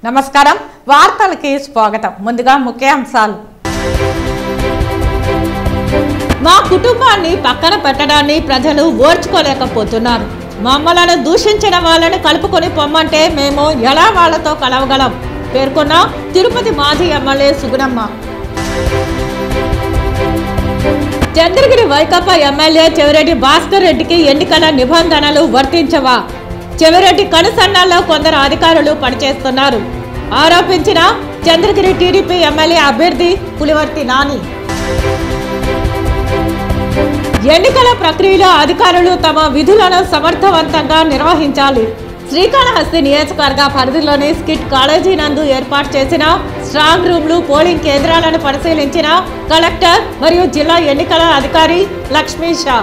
నమస్కారం వార్తలకి స్వాగతం ముందుగా ముఖ్యాంశాలు మా కుటుంబాన్ని పక్కన పెట్టడాన్ని ప్రజలు ఓర్చుకోలేకపోతున్నారు మమ్మలను దూషించిన వాళ్ళని కలుపుకొని పొమ్మంటే మేము ఎలా వాళ్ళతో కలవగలం పేర్కొన్న తిరుపతి మాజీ ఎమ్మెల్యే సుగుణమ్మ చంద్రగిరి వైకాపా ఎమ్మెల్యే చెవిరెడ్డి భాస్కర్ రెడ్డికి ఎన్నికల నిబంధనలు వర్తించవా చెవిరెడ్డి కనుసన్నాల్లో కొందరు అధికారులు పనిచేస్తున్నారు ఆరోపించిన చంద్రగిరి టీడీపీ ఎమ్మెల్యే అభ్యర్థి పులివర్తి నాని ఎన్నికల ప్రక్రియలో అధికారులు తమ విధులను సమర్థవంతంగా నిర్వహించాలి శ్రీకాళహస్తి నియోజకవర్గ పరిధిలోని స్కిట్ కాలేజీ నందు ఏర్పాటు చేసిన స్ట్రాంగ్ రూమ్లు పోలింగ్ కేంద్రాలను పరిశీలించిన కలెక్టర్ మరియు జిల్లా ఎన్నికల అధికారి లక్ష్మీ షా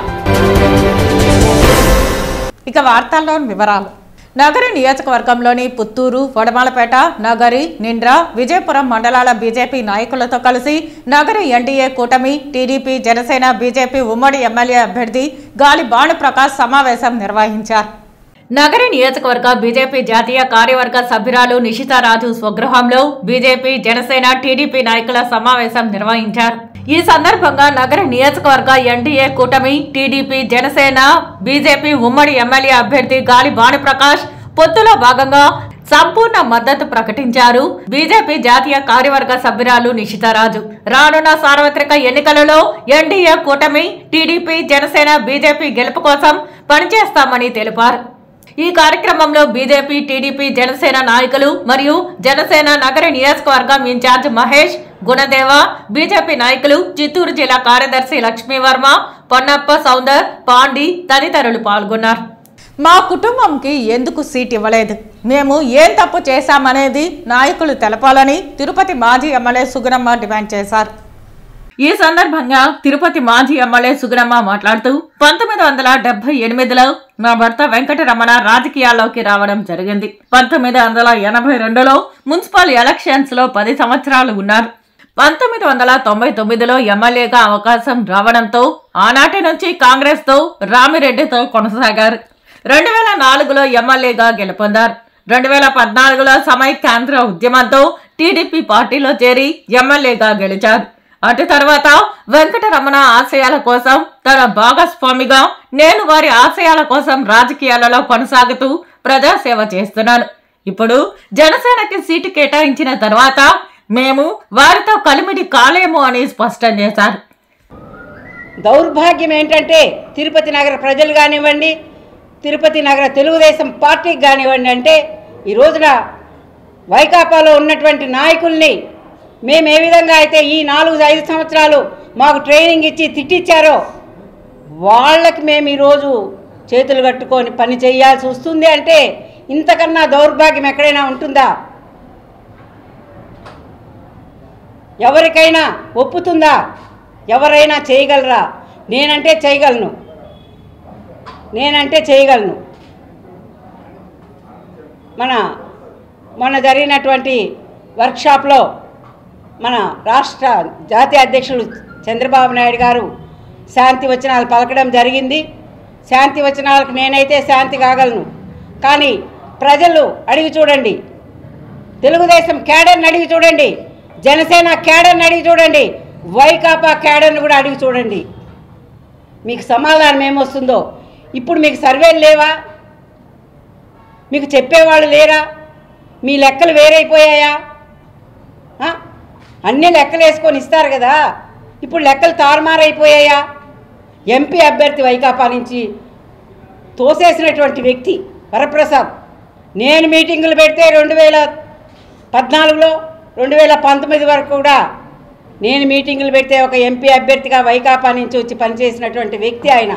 ఇక వార్తల్లోని వివరాలు నగరి నియోజకవర్గంలోని పుత్తూరు వడమాలపేట నగరి నిండ్ర విజయపురం మండలాల బీజేపీ నాయకులతో కలిసి నగరి ఎన్డీఏ కూటమి టీడీపీ జనసేన బీజేపీ ఉమ్మడి ఎమ్మెల్యే అభ్యర్థి గాలి భానుప్రకాష్ సమావేశం నిర్వహించారు నగరి నియోజకవర్గ బీజేపీ జాతీయ కార్యవర్గ సభ్యురాలు నిషితారాజు స్వగృహంలో బీజేపీ జనసేన టీడీపీ నాయకుల సమావేశం నిర్వహించారు ఈ సందర్భంగా నగర నియోజకవర్గ ఎన్డీఏ కూటమి టీడీపీ జనసేన బీజేపీ ఉమ్మడి ఎమ్మెల్యే అభ్యర్థి గాలి భానుప్రకాష్ పొత్తులో భాగంగా సంపూర్ణ మద్దతు ప్రకటించారు బీజేపీ జాతీయ కార్యవర్గ సభ్యురాలు నిషితారాజు రానున్న సార్వత్రిక ఎన్నికలలో ఎన్డీఏ కూటమి టీడీపీ జనసేన బీజేపీ గెలుపు కోసం పనిచేస్తామని తెలిపారు ఈ కార్యక్రమంలో బీజేపీ టీడీపీ జనసేన నాయకులు మరియు జనసేన నగర నియోజకవర్గం ఇన్ఛార్జ్ మహేష్ గుణదేవ బీజేపీ నాయకులు చిత్తూరు జిల్లా కార్యదర్శి లక్ష్మీవర్మ పొన్నప్ప సౌందర్ పాండి తదితరులు పాల్గొన్నారు మా కుటుంబంకి ఎందుకు సీట్ ఇవ్వలేదు మేము ఏం తప్పు చేశామనేది నాయకులు తెలపాలని తిరుపతి మాజీ ఎమ్మెల్యే సుగుణమ్మ డిమాండ్ చేశారు ఈ సందర్భంగా తిరుపతి మాజీ ఎమ్మెల్యే సుగుణమ్మ మాట్లాడుతూ పంతొమ్మిది వందల డెబ్బై ఎనిమిదిలో నా భర్త వెంకటరమణ రాజకీయాల్లోకి రావడం జరిగింది పంతొమ్మిది వందల ఎనభై రెండులో మున్సిపల్ ఎలక్షన్స్ లో పది సంవత్సరాలు ఉన్నారు పంతొమ్మిది వందల తొంభై తొమ్మిదిలో ఎమ్మెల్యేగా అవకాశం రావడంతో ఆనాటి నుంచి కాంగ్రెస్ తో రామిరెడ్డితో కొనసాగారు రెండు వేల నాలుగులో ఎమ్మెల్యేగా గెలుపొందారు రెండు వేల పద్నాలుగులో సమైక్యాంధ్ర ఉద్యమంతో టీడీపీ పార్టీలో చేరి ఎమ్మెల్యేగా గెలిచారు అటు తర్వాత వెంకటరమణ ఆశయాల కోసం తన భాగస్వామిగా నేను వారి ఆశయాల కోసం రాజకీయాలలో కొనసాగుతూ ప్రజాసేవ చేస్తున్నాను ఇప్పుడు జనసేనకి సీటు కేటాయించిన తర్వాత మేము వారితో కలిమిడి కాలేము అని స్పష్టం చేశారు దౌర్భాగ్యం ఏంటంటే తిరుపతి నగర ప్రజలు కానివ్వండి తిరుపతి నగర తెలుగుదేశం పార్టీకి కానివ్వండి అంటే ఈ రోజున వైకాపాలో ఉన్నటువంటి నాయకుల్ని మేము ఏ విధంగా అయితే ఈ నాలుగు ఐదు సంవత్సరాలు మాకు ట్రైనింగ్ ఇచ్చి తిట్టించారో వాళ్ళకి మేము ఈరోజు చేతులు కట్టుకొని పని చేయాల్సి వస్తుంది అంటే ఇంతకన్నా దౌర్భాగ్యం ఎక్కడైనా ఉంటుందా ఎవరికైనా ఒప్పుతుందా ఎవరైనా చేయగలరా నేనంటే చేయగలను నేనంటే చేయగలను మన మొన్న జరిగినటువంటి వర్క్షాప్లో మన రాష్ట్ర జాతీయ అధ్యక్షులు చంద్రబాబు నాయుడు గారు శాంతి వచనాలు పలకడం జరిగింది శాంతి వచనాలకు నేనైతే శాంతి కాగలను కానీ ప్రజలు అడిగి చూడండి తెలుగుదేశం క్యాడర్ని అడిగి చూడండి జనసేన క్యాడర్ని అడిగి చూడండి వైకాపా క్యాడర్ని కూడా అడిగి చూడండి మీకు సమాధానం ఏమొస్తుందో ఇప్పుడు మీకు సర్వేలు లేవా మీకు చెప్పేవాళ్ళు లేరా మీ లెక్కలు వేరైపోయాయా ఆ? అన్ని లెక్కలు వేసుకొని ఇస్తారు కదా ఇప్పుడు లెక్కలు తారుమారైపోయాయా ఎంపీ అభ్యర్థి వైకాపా నుంచి తోసేసినటువంటి వ్యక్తి వరప్రసాద్ నేను మీటింగులు పెడితే రెండు వేల పద్నాలుగులో రెండు వేల పంతొమ్మిది వరకు కూడా నేను మీటింగులు పెడితే ఒక ఎంపీ అభ్యర్థిగా వైకాపా నుంచి వచ్చి పనిచేసినటువంటి వ్యక్తి ఆయన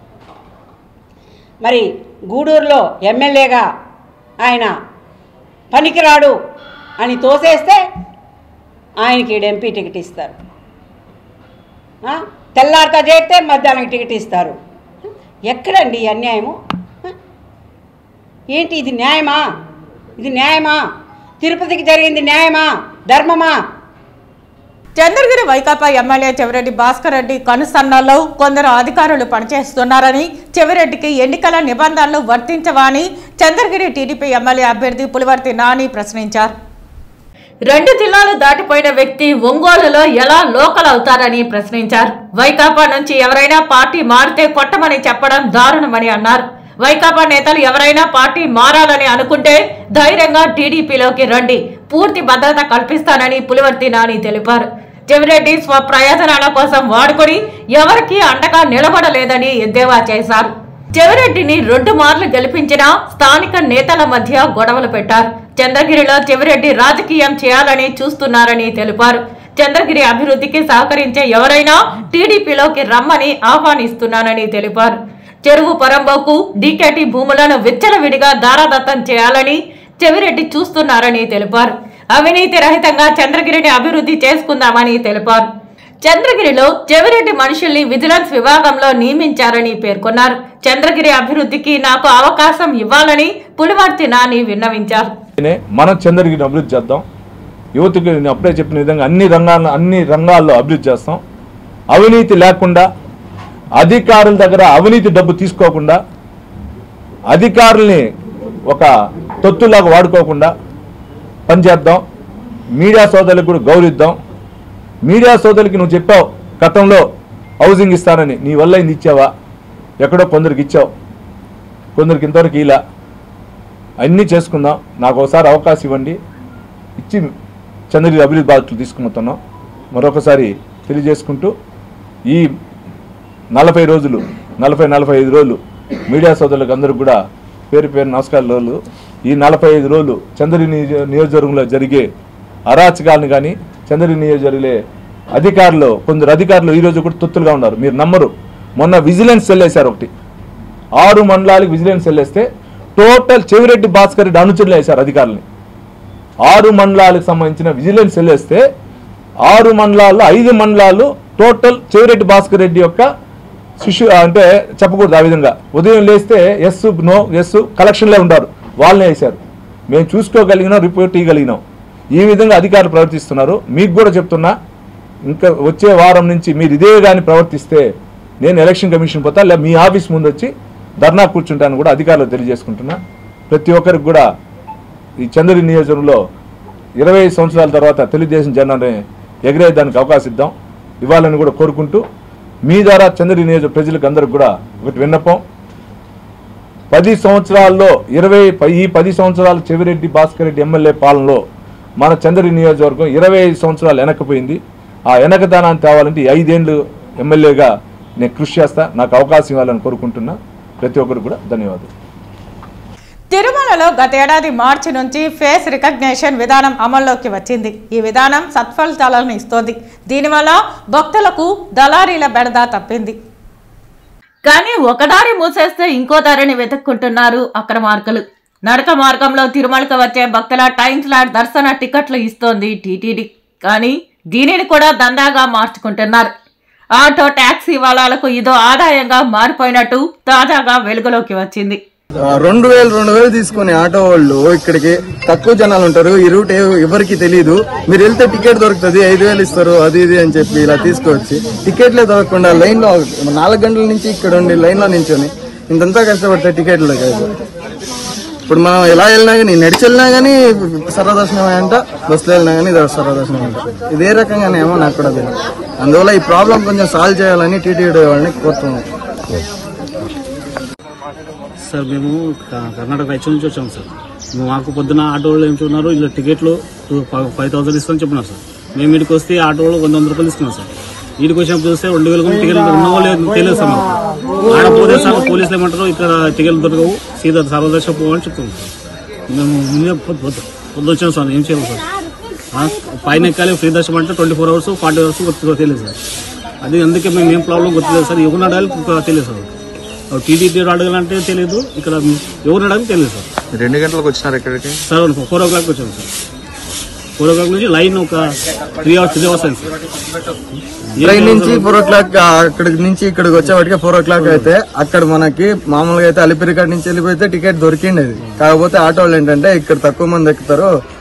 మరి గూడూరులో ఎమ్మెల్యేగా ఆయన పనికిరాడు అని తోసేస్తే ఆయనకి ఈడ ఎంపీ టికెట్ ఇస్తారు ఆ? తెల్లారితో చేస్తే మధ్యాహ్నం టికెట్ ఇస్తారు ఎక్కడండి ఈ అన్యాయము ఆ? ఏంటి ఇది న్యాయమా ఇది న్యాయమా తిరుపతికి జరిగింది న్యాయమా ధర్మమా చంద్రగిరి వైకాపా ఎమ్మెల్యే చెవిరెడ్డి భాస్కర్ రెడ్డి కనుసన్నల్లో కొందరు అధికారులు పనిచేస్తున్నారని చెవిరెడ్డికి ఎన్నికల నిబంధనలు వర్తించవా అని చంద్రగిరి టీడీపీ ఎమ్మెల్యే అభ్యర్థి పులివర్తి నాని ప్రశ్నించారు రెండు జిల్లాలు దాటిపోయిన వ్యక్తి ఒంగోలులో ఎలా లోకల్ అవుతారని ప్రశ్నించారు వైకాపా నుంచి ఎవరైనా పార్టీ మారితే కొట్టమని చెప్పడం దారుణమని అన్నారు వైకాపా నేతలు ఎవరైనా పార్టీ మారాలని అనుకుంటే ధైర్యంగా టీడీపీలోకి రండి పూర్తి భద్రత కల్పిస్తానని పులివర్తి నాని తెలిపారు చెవిరెడ్డి స్వప్రయోజనాల కోసం వాడుకొని ఎవరికీ అండగా నిలబడలేదని ఎద్దేవా చేశారు చెవిరెడ్డిని రెండు మార్లు గెలిపించిన స్థానిక నేతల మధ్య గొడవలు పెట్టారు చంద్రగిరిలో చెవిరెడ్డి రాజకీయం చేయాలని చూస్తున్నారని తెలిపారు చంద్రగిరి అభివృద్ధికి సహకరించే ఎవరైనా టీడీపీలోకి రమ్మని ఆహ్వానిస్తున్నానని తెలిపారు చెరువు పరంబోకు డీకేటీ భూములను విచ్చలవిడిగా దారాదత్తం చేయాలని చెవిరెడ్డి చూస్తున్నారని తెలిపారు అవినీతి రహితంగా చంద్రగిరిని అభివృద్ధి చేసుకుందామని తెలిపారు చంద్రగిరిలో చెవిరెడ్డి మనుషుల్ని విజిలెన్స్ విభాగంలో నియమించారని పేర్కొన్నారు చంద్రగిరి అభివృద్ధికి నాకు అవకాశం ఇవ్వాలని పులివర్తి నాని విన్నవించారు నే మనం చంద్రగిరిని అభివృద్ధి చేద్దాం యువతకి నేను అప్పుడే చెప్పిన విధంగా అన్ని రంగాల్లో అన్ని రంగాల్లో అభివృద్ధి చేస్తాం అవినీతి లేకుండా అధికారుల దగ్గర అవినీతి డబ్బు తీసుకోకుండా అధికారుల్ని ఒక తొత్తులాగా వాడుకోకుండా పనిచేద్దాం మీడియా సోదరులకు కూడా గౌరవిద్దాం మీడియా సోదరులకి నువ్వు చెప్పావు గతంలో హౌసింగ్ ఇస్తానని నీ వల్ల ఇది ఇచ్చావా ఎక్కడో కొందరికి ఇచ్చావు కొందరికి ఇంతవరకు ఇలా అన్నీ చేసుకుందాం నాకు ఒకసారి అవకాశం ఇవ్వండి ఇచ్చి చంద్రగిరి అభివృద్ధి బాధ్యతలు తీసుకుపోతున్నాం మరొకసారి తెలియజేసుకుంటూ ఈ నలభై రోజులు నలభై నలభై ఐదు రోజులు మీడియా సోదరులకు అందరికి కూడా పేరు పేరు నమస్కారాలు రోజులు ఈ నలభై ఐదు రోజులు చంద్రగిరి నియోజ- నియోజకవర్గంలో జరిగే అరాచకాలను కానీ చంద్రగిరి నియోజకవర్గంలో అధికారులు కొందరు అధికారులు ఈ రోజు కూడా తొత్తులుగా ఉన్నారు మీరు నమ్మరు మొన్న విజిలెన్స్ సెల్ వేశారు ఒకటి ఆరు మండలాలకు విజిలెన్స్ వెళ్ళేస్తే టోటల్ చెవిరెడ్డి భాస్కర్ రెడ్డి అనుచరులు వేశారు అధికారులని ఆరు మండలాలకు సంబంధించిన విజిలెన్స్ వెళ్ళేస్తే ఆరు మండలాల్లో ఐదు మండలాలు టోటల్ చెవిరెడ్డి భాస్కర్ రెడ్డి యొక్క శిశు అంటే చెప్పకూడదు ఆ విధంగా ఉదయం లేస్తే ఎస్ నో ఎస్ కలెక్షన్లే ఉంటారు వాళ్ళనే వేశారు మేము చూసుకోగలిగినాం రిపోర్ట్ ఇవ్వగలిగినాం ఈ విధంగా అధికారులు ప్రవర్తిస్తున్నారు మీకు కూడా చెప్తున్నా ఇంకా వచ్చే వారం నుంచి మీరు ఇదే కానీ ప్రవర్తిస్తే నేను ఎలక్షన్ కమిషన్ పోతా లేదా మీ ఆఫీస్ ముందు వచ్చి ధర్నా కూర్చుంటాను కూడా అధికారులు తెలియజేసుకుంటున్నా ప్రతి ఒక్కరికి కూడా ఈ చంద్రగిరి నియోజకవర్గంలో ఇరవై ఐదు సంవత్సరాల తర్వాత తెలుగుదేశం జెండాని ఎగిరేదానికి అవకాశం ఇద్దాం ఇవ్వాలని కూడా కోరుకుంటూ మీ ద్వారా చంద్రగిరి నియోజక ప్రజలకు అందరికి కూడా ఒకటి విన్నపం పది సంవత్సరాల్లో ఇరవై ప- ఈ పది సంవత్సరాలు చెవిరెడ్డి భాస్కర్ రెడ్డి ఎమ్మెల్యే పాలనలో మన చంద్రగిరి నియోజకవర్గం ఇరవై ఐదు సంవత్సరాలు వెనకపోయింది ఆ వెనకదానాన్ని తేవాలంటే ఈ ఐదేళ్ళు ఎమ్మెల్యేగా నేను కృషి చేస్తా నాకు అవకాశం ఇవ్వాలని కోరుకుంటున్నా ప్రతి ఒక్కరికి కూడా ధన్యవాదాలు తిరుమలలో గతేడాది మార్చి నుంచి ఫేస్ రికగ్నేషన్ విధానం అమల్లోకి వచ్చింది ఈ విధానం సత్ఫలితాలను ఇస్తోంది దీనివల్ల భక్తులకు దళారీల బెడద తప్పింది కానీ ఒక దారి మూసేస్తే ఇంకో దారిని వెతుక్కుంటున్నారు అక్రమార్కులు నడక మార్గంలో తిరుమలకు వచ్చే భక్తుల టైం స్లాట్ దర్శన టికెట్లు ఇస్తోంది టీటీడీ కానీ దీనిని కూడా దందాగా మార్చుకుంటున్నారు ఆటో ట్యాక్సీ వాలాలకు ఇదో ఆదాయంగా మారిపోయినట్టు తాజాగా వెలుగులోకి వచ్చింది ఆ, రెండు వేలు రెండు వేలు తీసుకుని ఆటో వాళ్ళు ఇక్కడికి తక్కువ జనాలు ఉంటారు ఈ రూట్ ఏ- ఎవరికి తెలియదు మీరు వెళ్తే టికెట్ దొరుకుతుంది ఐదు వేలు ఇస్తారు అది ఇది అని చెప్పి ఇలా తీసుకొచ్చి టికెట్లే దొరకకుండా లైన్ లో నాలుగు గంటల నుంచి ఇక్కడ ఉండి లైన్ లో నించొని ఇంతంతా కష్టపడితే టికెట్లు కాదు ఇప్పుడు మనం ఎలా వెళ్ళినా కానీ నడిచి వెళ్ళినా కానీ సర్వదర్శనం అంట బస్సులో వెళ్ళినా కానీ సర్వదర్శనం అంట ఇదే రకంగానే ఏమో నాకు కూడా తెలియదు అందువల్ల ఈ ప్రాబ్లం కొంచెం సాల్వ్ చేయాలని టీటీడీ వాళ్ళని కోరుతున్నాం సార్ మేము క- కర్ణాటక రాయచూర్ నుంచి వచ్చాము సార్ మేము మాకు పొద్దున ఆటో వాళ్ళు ఏం చెప్తున్నారు ఇలా టికెట్లు ఫైవ్ థౌసండ్ ఇస్తామని చెప్పినారు సార్ మేము ఇక్కడికి వస్తే ఆటో వాళ్ళు వంద వంద రూపాయలు ఇస్తున్నాం సార్ వీడికి వచ్చినప్పుడు చూస్తే రెండు వేలు టికెట్లు ఉన్నావో లేదో తెలియదు సార్ మాకు ఆడ పోతే సార్ పోలీసులు ఏమంటారు ఇక్కడ టికెట్లు దొరకవు సీదా సర్వదర్శనం పోవని చెప్తున్నాం సార్ మేము ముందే పొద్దు పొద్దు పొద్దు వచ్చాం సార్ ఏం చేయాలి సార్ ఆ, పైన ఎక్కాలి ఫ్రీ దర్శనం అంటే twenty four hours forty hours గుర్తు తెలియదు సార్ అది అందుకే మేము ఏం ప్రాబ్లం గుర్తులేదు సార్ ఎవరిని అడగాలి తెలియదు సార్ టీడీపీ అడగాలంటే తెలియదు ఇక్కడ ఎవరిని అడగాలి తెలియదు సార్ రెండు గంటలకు వచ్చినారు ఇక్కడికి సార్ ఫోర్ ఓ క్లాక్ వచ్చాము సార్ ఫోర్ ఓ క్లాక్ నుంచి లైన్ ఒక త్రీ అవర్స్ త్రీ అవర్స్ అయింది సార్ ట్రైన్ నుంచి ఫోర్ ఓ క్లాక్ అక్కడ నుంచి ఇక్కడికి వచ్చేవాటికి ఫోర్ ఓ క్లాక్ అయితే అక్కడ మనకి మామూలుగా అయితే అలిపిరికాడ్ నుంచి వెళ్ళిపోతే టికెట్ దొరికిండేది కాకపోతే ఆటో వాళ్ళు ఏంటంటే ఇక్కడ తక్కువ మంది ఎక్కుతారు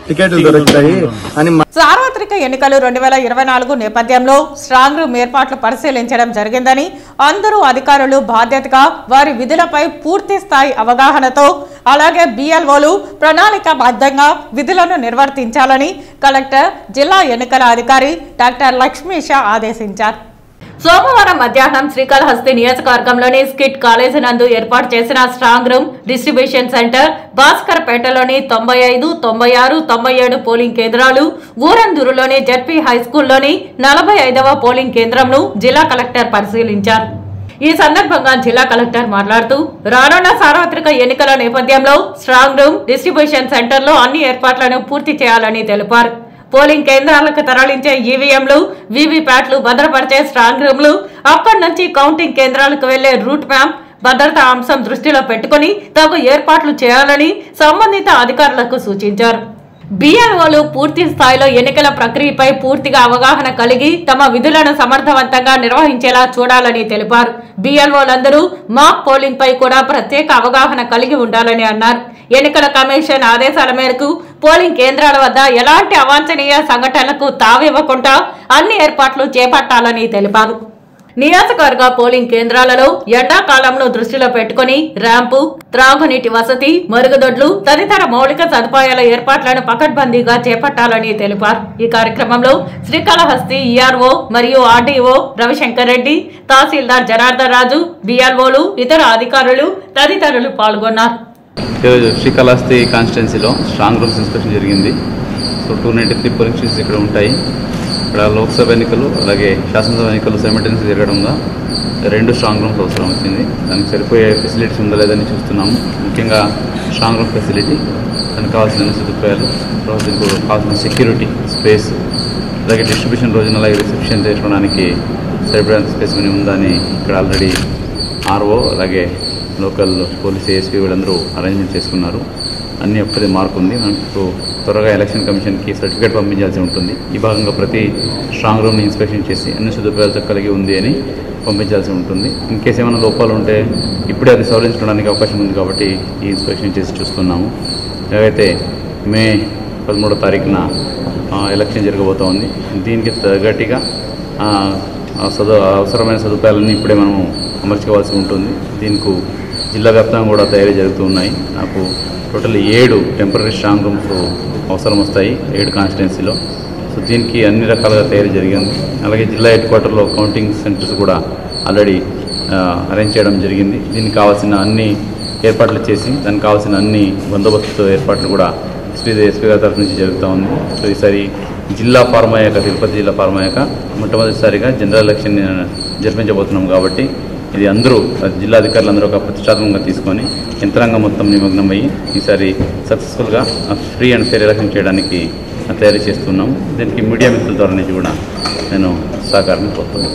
టికెట్లు దొరుకుతాయి అని మా- సార్వత్రిక ఎన్నికలు రెండు వేల ఇరవై నాలుగు నేపథ్యంలో స్ట్రాంగ్ రూమ్ ఏర్పాట్లు పరిశీలించడం జరిగిందని అందరూ అధికారులు బాధ్యతగా వారి విధులపై పూర్తి స్థాయి అవగాహనతో అలాగే బిఎల్ఓలు ప్రణాళికాబద్ధంగా విధులను నిర్వర్తించాలని కలెక్టర్ జిల్లా ఎన్నికల అధికారి డాక్టర్ లక్ష్మీష ఆదేశించారు సోమవారం మధ్యాహ్నం శ్రీకాళహస్తి నియోజకవర్గంలోని స్కిట్ కాలేజీ నందు ఏర్పాటు చేసిన strong room distribution centre Bhaskar పేటలోని తొంభై ఐదు తొంభై ఆరు తొంభై ఏడు పోలింగ్ కేంద్రాలు ఊరందూరులోని జడ్పీ హై స్కూల్లోని నలభై ఐదవ పోలింగ్ కేంద్రంను జిల్లా కలెక్టర్ పరిశీలించారు ఈ సందర్భంగా జిల్లా కలెక్టర్ మాట్లాడుతూ రానున్న సార్వత్రిక ఎన్నికల నేపథ్యంలో స్ట్రాంగ్ రూమ్ డిస్ట్రిబ్యూషన్ సెంటర్లో అన్ని ఏర్పాట్లను పూర్తి చేయాలని తెలిపారు పోలింగ్ కేంద్రాలకు తరలించే ఈవీఎంలు వీవీప్యాట్లు భద్రపరిచే స్ట్రాంగ్ రూమ్లు అక్కడి నుంచి కౌంటింగ్ కేంద్రాలకు వెళ్లే రూట్ మ్యాప్ భద్రతా అంశం దృష్టిలో పెట్టుకుని తగు ఏర్పాట్లు చేయాలని సంబంధిత అధికారులకు సూచించారు బిఎల్ఓలు పూర్తి స్థాయిలో ఎన్నికల ప్రక్రియపై పూర్తిగా అవగాహన కలిగి తమ విధులను సమర్థవంతంగా నిర్వహించేలా చూడాలని తెలిపారు బిఎల్ఓలందరూ మాక్ పోలింగ్ పై కూడా ప్రత్యేక అవగాహన కలిగి ఉండాలని అన్నారు ఎన్నికల కమిషన్ ఆదేశాల మేరకు పోలింగ్ కేంద్రాల వద్ద ఎలాంటి అవాంఛనీయ సంఘటనలకు తావివ్వకుండా అన్ని ఏర్పాట్లు చేపట్టాలని తెలిపారు నియోజకవర్గ పోలింగ్ కేంద్రాలలో ఎండాకాలంలో దృష్టిలో పెట్టుకుని ర్యాంపు త్రాగునీటి వసతి మరుగుదొడ్లు తదితర మౌలిక సదుపాయాల ఏర్పాట్లను పకడ్బందీగా చేపట్టాలని తెలిపారు ఈ కార్యక్రమంలో శ్రీకాళహస్తి ఈఆర్ఓ మరియు ఆర్డీఓ రవిశంకర్ రెడ్డి తహసీల్దార్ జనార్దన్ రాజు బిఆర్ఓలు ఇతర అధికారులు తదితరులు పాల్గొన్నారు ఈరోజు శ్రీకాళహస్తి కాన్స్టిట్యున్సీలో స్ట్రాంగ్ రూమ్స్ ఇన్స్పెక్షన్ జరిగింది so two ninety three polling stations ఇక్కడ ఉంటాయి ఇక్కడ లోక్సభ ఎన్నికలు అలాగే శాసనసభ ఎన్నికలు సైమల్టేనియస్ జరగడంగా రెండు స్ట్రాంగ్ రూమ్స్ అవసరం వచ్చింది దానికి సరిపోయే ఫెసిలిటీస్ ఉందా లేదని చూస్తున్నాము ముఖ్యంగా స్ట్రాంగ్ రూమ్ ఫెసిలిటీ దానికి కావాల్సిన అన్ని సదుపాయాలు తర్వాత దీనికి కావాల్సిన సెక్యూరిటీ స్పేస్ అలాగే డిస్ట్రిబ్యూషన్ రోజున అలాగే రిసెప్షన్ చేసుకోవడానికి సరిపడేంత స్పేస్ అని ఉందని ఇక్కడ ఆల్రెడీ ఆర్ఓ అలాగే లోకల్ పోలీస్ ఏఎస్పీ వీళ్ళందరూ అరేంజ్మెంట్ చేసుకున్నారు అన్ని ఒక్కటి మార్క్ ఉంది మనకు త్వరగా ఎలక్షన్ కమిషన్కి సర్టిఫికేట్ పంపించాల్సి ఉంటుంది ఈ భాగంగా ప్రతి స్ట్రాంగ్ రూమ్ని ఇన్స్పెక్షన్ చేసి అన్ని సదుపాయాలతో కలిగి ఉంది అని పంపించాల్సి ఉంటుంది ఇన్ కేసు ఏమైనా లోపాలు ఉంటే ఇప్పుడే అది సవరించుకోవడానికి అవకాశం ఉంది కాబట్టి ఈ ఇన్స్పెక్షన్ చేసి చూస్తున్నాము ఏవైతే మే పదమూడో తారీఖున ఆ, ఎలక్షన్ జరగబోతూ ఉంది దీనికి తగ్గట్టుగా ఆ, ఆ సదు అవసరమైన సదుపాయాలన్నీ ఇప్పుడే మనము అమర్చుకోవాల్సి ఉంటుంది దీనికి జిల్లా వ్యాప్తంగా కూడా తయారీ జరుగుతూ ఉన్నాయి నాకు టోటల్ ఏడు టెంపరీ స్ట్రాంగ్ రూమ్స్ అవసరం వస్తాయి ఏడు కాన్స్టిట్యున్సీలో సో దీనికి అన్ని రకాలుగా తయారీ జరిగింది అలాగే జిల్లా హెడ్ క్వార్టర్లో కౌంటింగ్ సెంటర్స్ కూడా ఆల్రెడీ అరేంజ్ చేయడం జరిగింది దీనికి కావాల్సిన అన్ని ఏర్పాట్లు చేసి దానికి కావాల్సిన అన్ని బందోబస్తు ఏర్పాట్లు కూడా ఎస్పీ ఎస్పీ గారి తరఫు నుంచి జరుగుతూ ఉంది సో ఈసారి జిల్లా ఫార్మ్ అయ్యాక తిరుపతి జిల్లా ఫార్మ్ అయ్యాక మొట్టమొదటిసారిగా జనరల్ ఎలక్షన్ జరిపించబోతున్నాం కాబట్టి ఇది అందరూ జిల్లా అధికారులు అందరూ ఒక ప్రతిష్టాత్మకంగా తీసుకొని యంత్రాంగం మొత్తం నిమగ్నం అయ్యి ఈసారి సక్సెస్ఫుల్గా ఫ్రీ అండ్ ఫెయిర్ ఎలక్షన్ చేయడానికి తయారు చేస్తున్నాం దీనికి మీడియా మిత్రుల ద్వారా నుంచి కూడా నేను సహకారాన్ని కోరుతున్నాను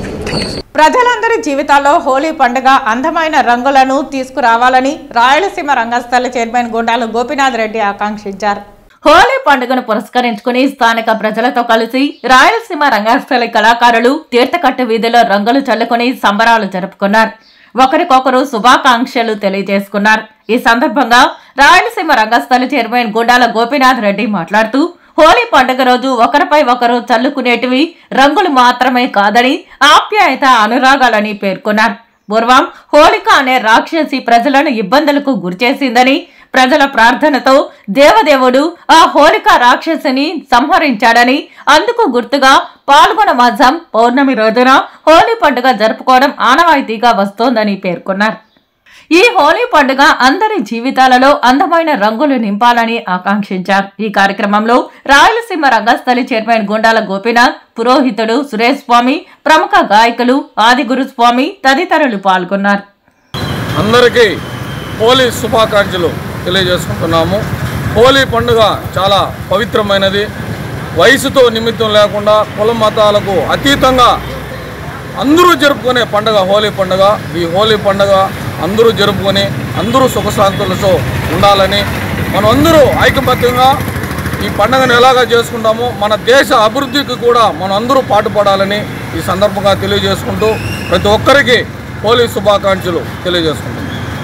ప్రజలందరి జీవితాల్లో హోలీ పండుగ అందమైన రంగులను తీసుకురావాలని రాయలసీమ రంగస్థల చైర్మన్ గుండాలు గోపీనాథ్ రెడ్డి ఆకాంక్షించారు హోలీ పండుగను పురస్కరించుకుని స్థానిక ప్రజలతో కలిసి రాయలసీమ రంగస్థలి కళాకారులు తీర్థకట్టు వీధిలో రంగులు చల్లుకుని సంబరాలు జరుపుకున్నారు ఒకరికొకరు శుభాకాంక్షలు తెలియజేసుకున్నారు ఈ సందర్భంగా రాయలసీమ రంగస్థలి చైర్మన్ గుండాల గోపీనాథ్ రెడ్డి మాట్లాడుతూ హోలీ పండుగ రోజు ఒకరిపై ఒకరు చల్లుకునేటివి రంగులు మాత్రమే కాదని ఆప్యాయత అనురాగాలని పేర్కొన్నారు పూర్వం హోళిక అనే రాక్షసి ప్రజలను ఇబ్బందులకు గురిచేసిందని ప్రజల ప్రార్థనతో దేవదేవుడు ఆ హోళిక రాక్షసిని సంహరించాడని అందుకు గుర్తుగా పాల్గొన మాసం పౌర్ణమి రోజున హోలీ పండుగ జరుపుకోవడం ఆనవాయితీగా వస్తోందని పేర్కొన్నారు ఈ హోలీ పండుగ అందరి జీవితాలలో అందమైన రంగులు నింపాలని ఆకాంక్షించారు ఈ కార్యక్రమంలో రాయలసీమ రంగస్థలి చైర్మన్ గుండాల గోపీనాథ్ పురోహితుడు సురేష్ స్వామి ప్రముఖ గాయకులు ఆదిగురు స్వామి తదితరులు పాల్గొన్నారు అందరికీ హోలీ శుభాకాంక్షలు తెలియజేసుకుంటున్నాము హోలీ పండుగ చాలా పవిత్రమైనది వయసుతో నిమిత్తం లేకుండా కుల మతాలకు అతీతంగా అందరూ జరుపుకునే పండుగ హోలీ పండుగ ఈ హోలీ పండుగ అందరూ జరుపుకొని అందరూ సుఖశాంతులతో ఉండాలని మనం అందరూ ఐకమత్యంగా ఈ పండుగను ఎలాగా చేసుకుంటామో మన దేశ అభివృద్ధికి కూడా మనం అందరూ పాటుపడాలని ఈ సందర్భంగా తెలియజేసుకుంటూ ప్రతి ఒక్కరికి హోలీ శుభాకాంక్షలు తెలియజేసుకుంటాం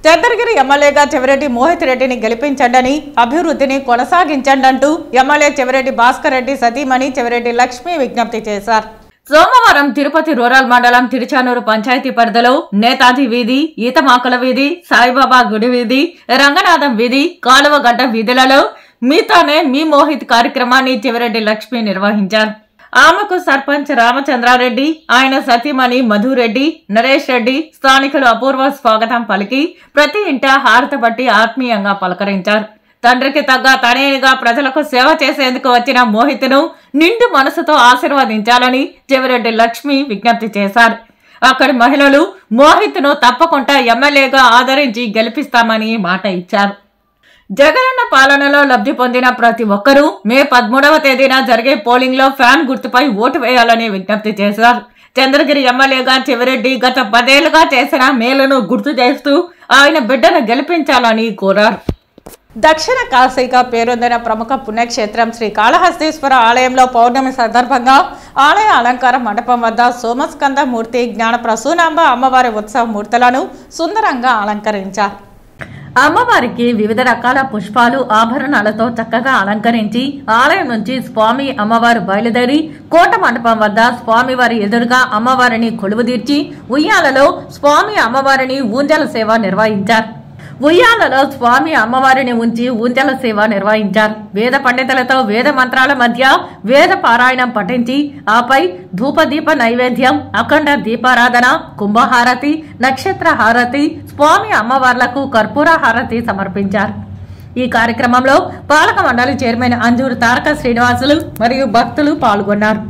చంద్రగిరి ఎమ్మెల్యేగా చెవిరెడ్డి మోహిత్ రెడ్డిని గెలిపించండని అభివృద్ధిని కొనసాగించండి అంటూ ఎమ్మెల్యే చెవిరెడ్డి భాస్కర్ రెడ్డి సతీమణి చెవిరెడ్డి లక్ష్మి విజ్ఞప్తి చేశారు సోమవారం తిరుపతి రూరల్ మండలం తిరుచానూరు పంచాయతీ పరిధిలో నేతాజీ వీధి ఈతమాకుల వీధి సాయిబాబా గుడి వీధి రంగనాథం వీధి కాలువగడ్డ వీధులలో మీతోనే మీ మోహిత్ కార్యక్రమాన్ని చెవిరెడ్డి లక్ష్మి నిర్వహించారు ఆమెకు సర్పంచ్ రామచంద్రారెడ్డి ఆయన సతీమణి మధురెడ్డి నరేష్ రెడ్డి స్థానికులు అపూర్వ స్వాగతం పలికి ప్రతి ఇంట హారత బట్టి ఆత్మీయంగా పలకరించారు తండ్రికి తగ్గ తనయునిగా ప్రజలకు సేవ చేసేందుకు వచ్చిన మోహిత్ను నిండు మనసుతో ఆశీర్వదించాలని చెవిరెడ్డి లక్ష్మి విజ్ఞప్తి చేశారు అక్కడి మహిళలు మోహిత్ను తప్పకుండా ఎమ్మెల్యేగా ఆదరించి గెలిపిస్తామని మాట ఇచ్చారు జగనన్న పాలనలో లబ్ధి పొందిన ప్రతి ఒక్కరూ మే పదమూడవ తేదీన జరిగే పోలింగ్ లో ఫ్యాన్ గుర్తుపై ఓటు వేయాలని విజ్ఞప్తి చేశారు చంద్రగిరి ఎమ్మెల్యేగా చెవిరెడ్డి గత పదేళ్లుగా చేసిన మేలును గుర్తు చేస్తూ ఆయన బిడ్డను గెలిపించాలని కోరారు దక్షిణ కాశీగా పేరొందిన ప్రముఖ పుణ్యక్షేత్రం శ్రీ కాళహస్తీశ్వర ఆలయంలో పౌర్ణమి సందర్భంగా ఆలయ అలంకార మండపం వద్ద సోమస్కంద మూర్తి జ్ఞాన ప్రసూనాంబ అమ్మవారి ఉత్సవ మూర్తులను సుందరంగా అలంకరించారు అమ్మవారికి వివిధ రకాల పుష్పాలు ఆభరణాలతో చక్కగా అలంకరించి ఆలయం నుంచి స్వామి అమ్మవారు బయలుదేరి కోట మండపం వద్ద స్వామివారి ఎదురుగా అమ్మవారిని కొలువుదీర్చి ఉయ్యాలలో స్వామి అమ్మవారిని ఊంజల సేవ నిర్వహించారు ఉయ్యాలలో స్వామి అమ్మవారిని ఉంచి ఊంజల సేవ నిర్వహించారు వేద పండితులతో వేద మంత్రాల మధ్య వేద పారాయణం పఠించి ఆపై ధూపదీప నైవేద్యం అఖండ దీపారాధన కుంభహారతి నక్షత్ర హారతి స్వామి అమ్మవార్లకు కర్పూర హారతి సమర్పించారు ఈ కార్యక్రమంలో పాలక మండలి చైర్మన్ అంజూరు తారక శ్రీనివాసులు మరియు భక్తులు పాల్గొన్నారు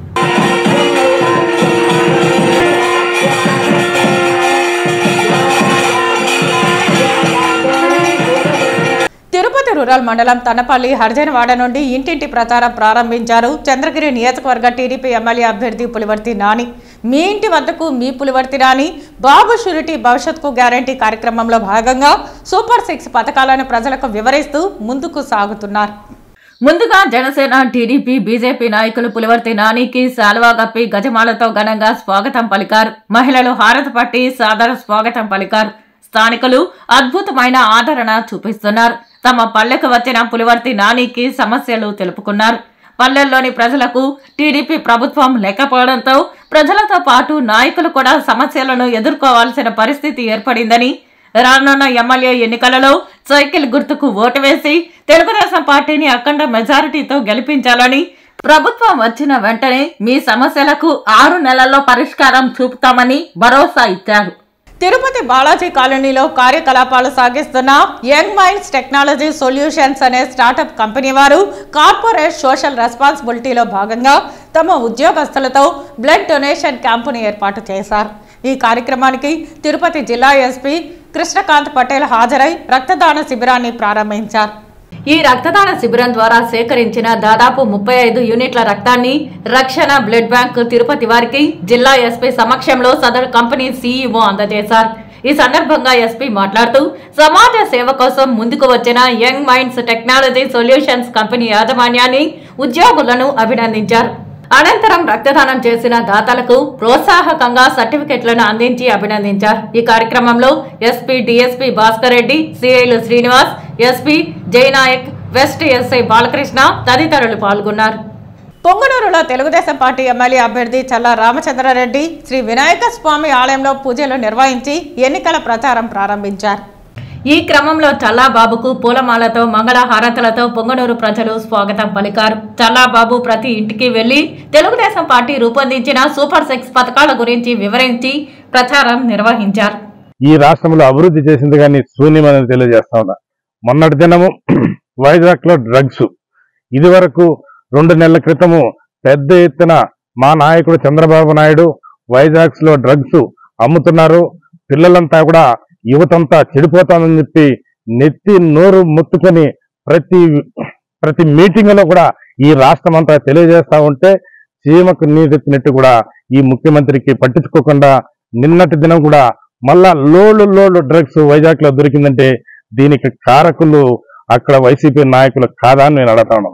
తిరుపతి రూరల్ మండలం తనపల్లి హర్జనవాడ నుండి ఇంటింటి ప్రచారం ప్రారంభించారు చంద్రగిరి నియోజకవర్గ టీడీపీ ఎమ్మెల్యే అభ్యర్థి పులివర్తి నాని మీ ఇంటి వద్దకు మీ పులివర్తి నాని బాబు షూరిటీ భవిష్యత్కు గ్యారంటీ కార్యక్రమంలో భాగంగా సూపర్ సిక్స్ పథకాలను ప్రజలకు వివరిస్తూ ముందుకు సాగుతున్నారు ముందుగా జనసేన టీడీపీ బీజేపీ నాయకులు పులివర్తి నానికి శాల్వా కప్పి గజమాలతో ఘనంగా స్వాగతం పలికారు మహిళలు హారతి పట్టి సాదర స్వాగతం పలికారు స్థానికులు అద్భుతమైన ఆదరణ చూపిస్తున్నారు తమ పల్లెకు వచ్చిన పులివర్తి నానికి సమస్యలు తెలుపుకున్నారు పల్లెల్లోని ప్రజలకు టీడీపీ ప్రభుత్వం లేకపోవడంతో ప్రజలతో పాటు నాయకులు కూడా సమస్యలను ఎదుర్కోవాల్సిన పరిస్థితి ఏర్పడిందని రానున్న ఎమ్మెల్యే ఎన్నికలలో సైకిల్ గుర్తుకు ఓటు వేసి తెలుగుదేశం పార్టీని అఖండ మెజారిటీతో గెలిపించాలని ప్రభుత్వం వచ్చిన వెంటనే మీ సమస్యలకు ఆరు నెలల్లో పరిష్కారం చూపుతామని భరోసా ఇచ్చారు తిరుపతి బాలాజీ కాలనీలో కార్యకలాపాలు సాగిస్తున్న యంగ్ మైండ్స్ టెక్నాలజీ సొల్యూషన్స్ అనే స్టార్టప్ కంపెనీ వారు కార్పొరేట్ సోషల్ రెస్పాన్సిబిలిటీలో భాగంగా తమ ఉద్యోగస్తులతో బ్లడ్ డొనేషన్ క్యాంపును ఏర్పాటు చేశారు ఈ కార్యక్రమానికి తిరుపతి జిల్లా ఎస్పీ కృష్ణకాంత్ పటేల్ హాజరై రక్తదాన శిబిరాన్ని ప్రారంభించారు ఈ రక్తదాన శిబిరం ద్వారా సేకరించిన దాదాపు ముప్పై ఐదు యూనిట్ల రక్తాన్ని రక్షణ బ్లడ్ బ్యాంక్ తిరుపతి వారికి జిల్లా ఎస్పీ సమక్షంలో సదరు కంపెనీ సీఈఓ అందజేశారు ఈ సందర్భంగా ఎస్పీ మాట్లాడుతూ సమాజ సేవ కోసం ముందుకు వచ్చిన young minds technology solutions company యాజమాన్యాన్ని ఉద్యోగులను అభినందించారు అనంతరం రక్తదానం చేసిన దాతలకు ప్రోత్సాహకంగా సర్టిఫికెట్లను అందించి అభినందించారు ఈ కార్యక్రమంలో ఎస్పీ డిఎస్పీ భాస్కర్ రెడ్డి సిఐలు Srinivas SP Jayanayak west SI Balakrishna తదితరులు పాల్గొన్నారు పొంగనూరులో తెలుగుదేశం పార్టీ ఎమ్మెల్యే అభ్యర్థి చల్లా రామచంద్రారెడ్డి శ్రీ వినాయక స్వామి ఆలయంలో పూజలు నిర్వహించి ఎన్నికల ప్రచారం ప్రారంభించారు ఈ క్రమంలో చల్లాబాబుకు పూలమాలతో మంగళహారతులతో పొంగనూరు ప్రజలు స్వాగతం పలికారు చల్లాబాబు ప్రతి ఇంటికి వెళ్లి తెలుగుదేశం పార్టీ రూపొందించిన సూపర్ సిక్స్ పథకాల గురించి వివరించి ప్రచారం నిర్వహించారు ఈ రాష్ట్రంలో అభివృద్ధి చేసింది కానీ శూన్యమని తెలియజేస్తా ఉన్నా మొన్నటి దినము వైజాగ్ లో డ్రగ్స్ ఇది వరకు రెండు నెలల క్రితము పెద్ద ఎత్తున మా నాయకుడు చంద్రబాబు నాయుడు వైజాగ్స్ లో డ్రగ్స్ అమ్ముతున్నారు పిల్లలంతా కూడా యువతంతా చెడిపోతామని చెప్పి నెత్తి నోరు ముత్తుకొని ప్రతి ప్రతి మీటింగ్ లో కూడా ఈ రాష్ట్రం అంతా తెలియజేస్తా ఉంటే చీమకు నీరెత్తినట్టు కూడా ఈ ముఖ్యమంత్రికి పట్టించుకోకుండా నిన్నటి దినం కూడా మళ్ళా లోలు లోలు డ్రగ్స్ వైజాగ్ లో దొరికిందంటే దీనికి కారకులు అక్కడ వైసీపీ నాయకులు కాదా అని నేను అడుగుతాను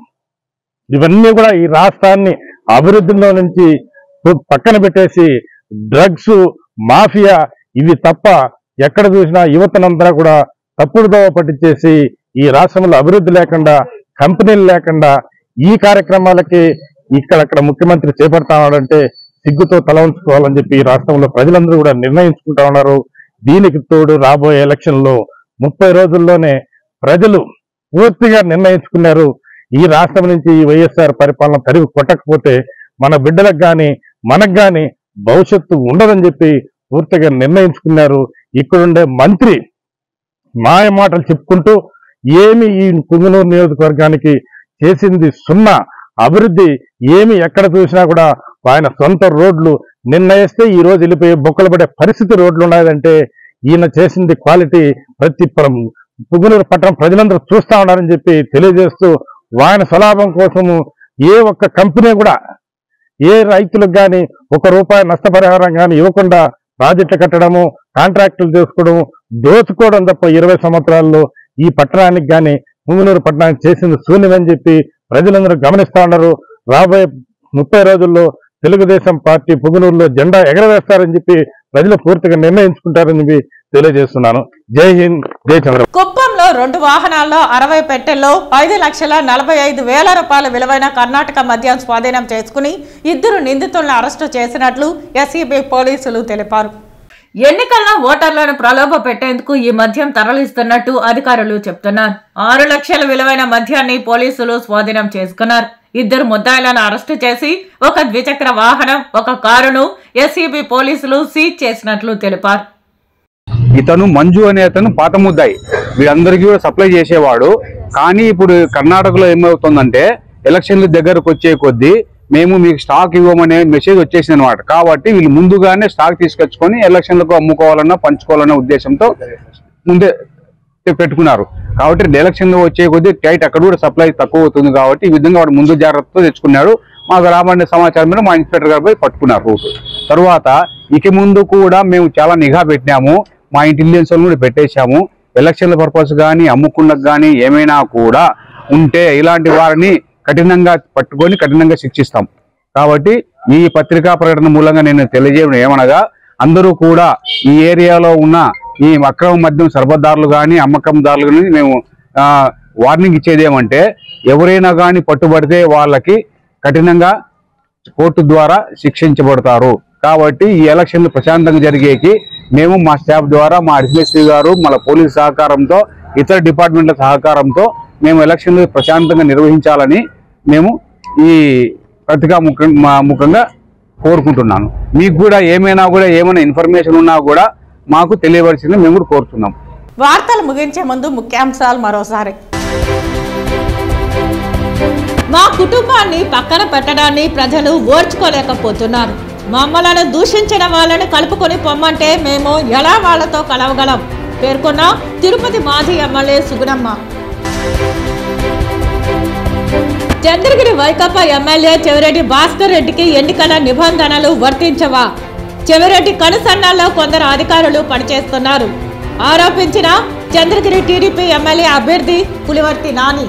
ఇవన్నీ కూడా ఈ రాష్ట్రాన్ని అభివృద్ధిలో నుంచి పక్కన పెట్టేసి డ్రగ్స్ మాఫియా ఇవి తప్ప ఎక్కడ చూసినా యువతనంతా కూడా తప్పుడు దోవ పట్టించేసి ఈ రాష్ట్రంలో అభివృద్ధి లేకుండా కంపెనీలు లేకుండా ఈ కార్యక్రమాలకి ఇక్కడక్కడ ముఖ్యమంత్రి చేపడతా ఉన్నాడంటే సిగ్గుతో తల ఉంచుకోవాలని చెప్పి ఈ రాష్ట్రంలో ప్రజలందరూ కూడా నిర్ణయించుకుంటా ఉన్నారు దీనికి తోడు రాబోయే ఎలక్షన్ లో ముప్పై రోజుల్లోనే ప్రజలు పూర్తిగా నిర్ణయించుకున్నారు ఈ రాష్ట్రం నుంచి ఈ వైఎస్ఆర్ పరిపాలన తరిగి కొట్టకపోతే మన బిడ్డలకు గాని మనకు గాని భవిష్యత్తు ఉండదని చెప్పి పూర్తిగా నిర్ణయించుకున్నారు ఇక్కడుండే మంత్రి మాయ మాటలు చెప్పుకుంటూ ఏమి ఈ పుంగనూరు నియోజకవర్గానికి చేసింది సున్నా అభివృద్ధి ఏమి ఎక్కడ చూసినా కూడా ఆయన సొంత రోడ్లు నిన్న వేస్తే ఈ రోజు వెళ్ళిపోయి బొక్కలు పడే పరిస్థితి రోడ్లు ఉన్నాయంటే ఈయన చేసింది క్వాలిటీ ప్రతి ప్ర- పుంగనూరు పట్టణం ప్రజలందరూ చూస్తా ఉన్నారని చెప్పి తెలియజేస్తూ ఆయన స్వలాభం కోసము ఏ ఒక్క కంపెనీ కూడా ఏ రైతులకు కానీ ఒక రూపాయి నష్టపరిహారం కానీ ఇవ్వకుండా ప్రాజెక్టులు కట్టడము కాంట్రాక్టులు చేసుకోవడం దోచుకోవడం తప్ప ఇరవై సంవత్సరాల్లో ఈ పట్టణానికి కానీ పుంగనూరు పట్టణానికి చేసింది శూన్యమని చెప్పి ప్రజలందరూ గమనిస్తా ఉన్నారు రాబోయే ముప్పై రోజుల్లో తెలుగుదేశం పార్టీ పుంగనూరులో జెండా ఎగరవేస్తారని చెప్పి ప్రజలు పూర్తిగా నిర్ణయించుకుంటారని చెప్పి తెలియజేస్తున్నాను జై హింద్ జై చంద్ర కుప్పంలో రెండు వాహనాల్లో అరవై పెట్టెల్లో ఐదు లక్షల నలభై ఐదు వేల రూపాయల విలువైన కర్ణాటక మద్యం స్వాధీనం చేసుకుని ఇద్దరు నిందితులను అరెస్టు చేసినట్లు ఎస్ఈబీ పోలీసులు తెలిపారు ఎన్నికల్లో ఓటర్లను ప్రలోభ పెట్టేందుకు ఈ మద్యం తరలిస్తున్నట్టు అధికారులు చెప్తున్నారు ఆరు లక్షల విలువైన మద్యాన్ని పోలీసులు స్వాధీనం చేసుకున్నారు ఇద్దరు ముద్దాయిలను అరెస్టు చేసి ఒక ద్విచక్ర వాహనం ఒక కారును ఎస్ఈబీ పోలీసులు సీజ్ చేసినట్లు తెలిపారు ఇతను మంజు అనే అతను పాత ముద్దాయి వీళ్ళందరికీ కూడా సప్లై చేసేవాడు కానీ ఇప్పుడు కర్ణాటకలో ఏమవుతుందంటే ఎలక్షన్లు దగ్గరకు వచ్చే కొద్దీ మేము మీకు స్టాక్ ఇవ్వమనే మెసేజ్ వచ్చేసింది అనమాట కాబట్టి వీళ్ళు ముందుగానే స్టాక్ తీసుకొచ్చుకొని ఎలక్షన్లకు అమ్ముకోవాలన్న పంచుకోవాలన్న ఉద్దేశంతో ముందే పెట్టుకున్నారు కాబట్టి ఎలక్షన్లు వచ్చే కొద్దీ టైట్ అక్కడ కూడా సప్లై తక్కువ అవుతుంది కాబట్టి ఈ విధంగా వాడు ముందు జాగ్రత్తతో తెచ్చుకున్నాడు మాకు రాబడిన సమాచారం మీద మా ఇన్స్పెక్టర్ గారు పోయి పట్టుకున్నారు రూట్ తర్వాత ఇక ముందు కూడా మేము చాలా నిఘా పెట్టినాము మా ఇంటెలిజెన్స్ వాళ్ళు కూడా పెట్టేశాము ఎలక్షన్ల పర్పస్ కానీ అమ్ముకున్నకు కానీ ఏమైనా కూడా ఉంటే ఇలాంటి వారిని కఠినంగా పట్టుకొని కఠినంగా శిక్షిస్తాం కాబట్టి ఈ పత్రికా ప్రకటన మూలంగా నేను తెలియజేయడం ఏమనగా అందరూ కూడా ఈ ఏరియాలో ఉన్న ఈ అక్రమ మద్యం సరబద్దారులు కానీ అమ్మకందారులు కానీ మేము ఆ, వార్నింగ్ ఇచ్చేది ఏమంటే ఎవరైనా కానీ పట్టుబడితే వాళ్ళకి కఠినంగా కోర్టు ద్వారా శిక్షించబడతారు కాబట్టి ఈ ఎలక్షన్లు ప్రశాంతంగా జరిగేకి మేము మా స్టాఫ్ ద్వారా మా ఎస్ఎస్పీ గారు మన పోలీస్ సహకారంతో ఇతర డిపార్ట్మెంట్ల సహకారంతో మేము ఎలక్షన్లు ప్రశాంతంగా నిర్వహించాలని మేము ఈ పత్రికా ముఖ మా ముఖంగా కోరుకుంటున్నాను మీకు కూడా ఏమైనా కూడా ఏమైనా ఇన్ఫర్మేషన్ ఉన్నా కూడా మాకు తెలియవలసింది మేము కూడా కోరుతున్నాం వార్తలు ముగించే ముందు ముఖ్యాంశాలు మరోసారి మా కుటుంబాన్ని పక్కన పెట్టడాన్ని ప్రజలు ఓర్చుకోలేకపోతున్నారు మమ్మలను దూషించిన వాళ్ళని కలుపుకొని పొమ్మంటే మేము ఎలా వాళ్ళతో కలవగలం పేర్కొన్న తిరుపతి మాజీ ఎమ్మెల్యే సుగుణమ్మ చంద్రగిరి వైకాపా ఎమ్మెల్యే చెవిరెడ్డి భాస్కర్ రెడ్డికి ఎన్నికల నిబంధనలు వర్తించవా చెవిరెడ్డి కనుసన్నాల్లో కొందరు అధికారులు పనిచేస్తున్నారు ఆరోపించిన చంద్రగిరి టీడీపీ ఎమ్మెల్యే అభ్యర్థి పులివర్తి నాని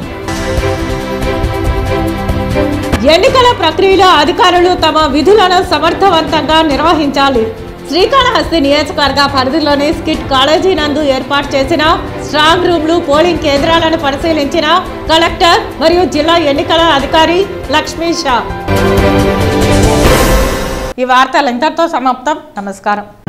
ఎన్నికల ప్రక్రియలో అధికారులు తమ విధులను సమర్థవంతంగా నిర్వహించాలి శ్రీకాళహస్తి నియోజకవర్గ పరిధిలోని స్కిట్ కాలేజీ నందు ఏర్పాటు చేసిన స్ట్రాంగ్ రూమ్లు పోలింగ్ కేంద్రాలను పరిశీలించిన కలెక్టర్ మరియు జిల్లా ఎన్నికల అధికారి లక్ష్మీ షా ఈ వార్తలు ఇంతటితో సమాప్తం నమస్కారం